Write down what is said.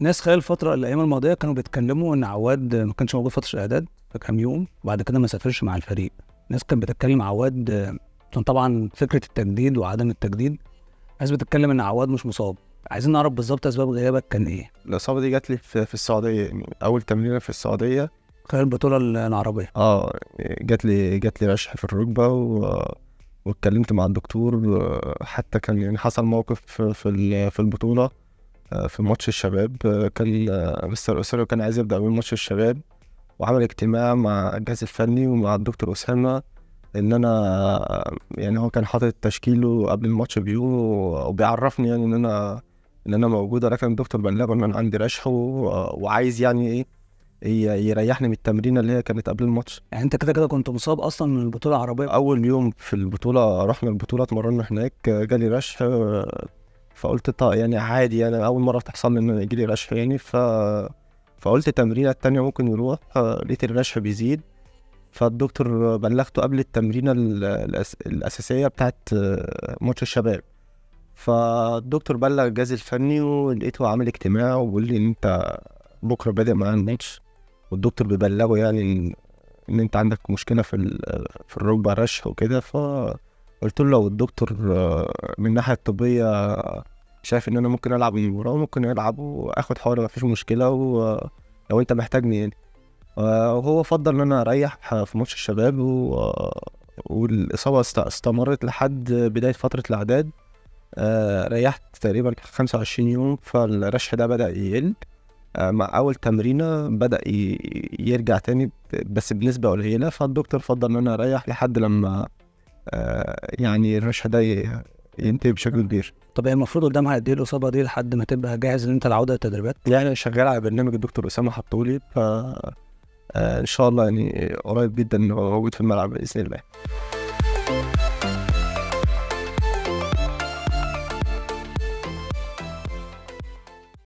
ناس خلال الفتره الايام الماضيه كانوا بيتكلموا ان عواد ما كانش موجود فتره الاعداد في كام يوم وبعد كده ما سافرش مع الفريق ناس كانت بتتكلم عواد كان طبعا فكره التجديد وعدم التجديد ناس بتتكلم ان عواد مش مصاب عايزين نعرف بالظبط اسباب غيابك كان ايه الاصابه دي جات لي في, في السعوديه يعني اول تمرينه في السعوديه خلال البطوله العربيه اه جات لي جات لي رشح في الركبه و... واتكلمت مع الدكتور حتى كان يعني حصل موقف في في البطوله في ماتش الشباب كان مستر اسوريو كان عايز يبدا من ماتش الشباب وعمل اجتماع مع الجهاز الفني ومع الدكتور اسامه ان انا يعني هو كان حاطط تشكيله قبل الماتش بيوم وبيعرفني يعني ان انا ان انا موجود ولكن الدكتور بلغه ان انا عندي رشح وعايز يعني ايه يريحني من التمرينه اللي هي كانت قبل الماتش يعني انت كده كده كنت مصاب اصلا من البطوله العربيه اول يوم في البطوله رحنا البطوله اتمرنا هناك جالي رشح فقلت طيب يعني عادي يعني اول مره تحصل لي ان يجي لي رشح يعني ف فقلت التمرينه التانية ممكن يروح لقيت الرشح بيزيد فالدكتور بلغته قبل التمرينه الأس... الاساسيه بتاعت ماتش الشباب فالدكتور بلغ الجهاز الفني ولقيته عامل اجتماع وبيقول لي ان انت بكره بادئ معانا الماتش والدكتور بيبلغه يعني ان, إن انت عندك مشكله في ال... في الركبه رشح وكده فقلت له لو الدكتور من الناحيه الطبيه شايف ان انا ممكن العب المباراه ممكن العب واخد حوار مفيش مشكله ولو انت محتاجني يعني وهو فضل ان انا اريح في ماتش الشباب و... والاصابه استمرت لحد بدايه فتره الاعداد ريحت تقريبا 25 يوم فالرشح ده بدا يقل مع اول تمرينه بدا يرجع تاني بس بنسبه قليله فالدكتور فضل ان انا اريح لحد لما يعني الرشح ده ينتهي بشكل كبير طب هي المفروض قدامها قد ايه الاصابه دي لحد ما تبقى جاهز ان انت العوده للتدريبات؟ يعني شغال على برنامج الدكتور اسامه حطولي ف ان شاء الله يعني قريب جدا انه موجود في الملعب باذن الله